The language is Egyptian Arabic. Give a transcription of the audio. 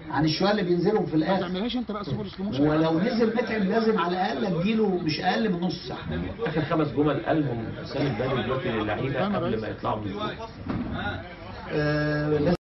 عن الشويه اللي بينزلهم في ما الاخر تعملهاش انت بقى سوبر سلو موشن ولو نزل متعب لازم على الاقل اديله مش اقل من نص ساعه اخر خمس جمل قالهم سامي البدري دلوقتي للعيبه فاهم يا قبل ريس؟ ما يطلعوا من الفوق آه،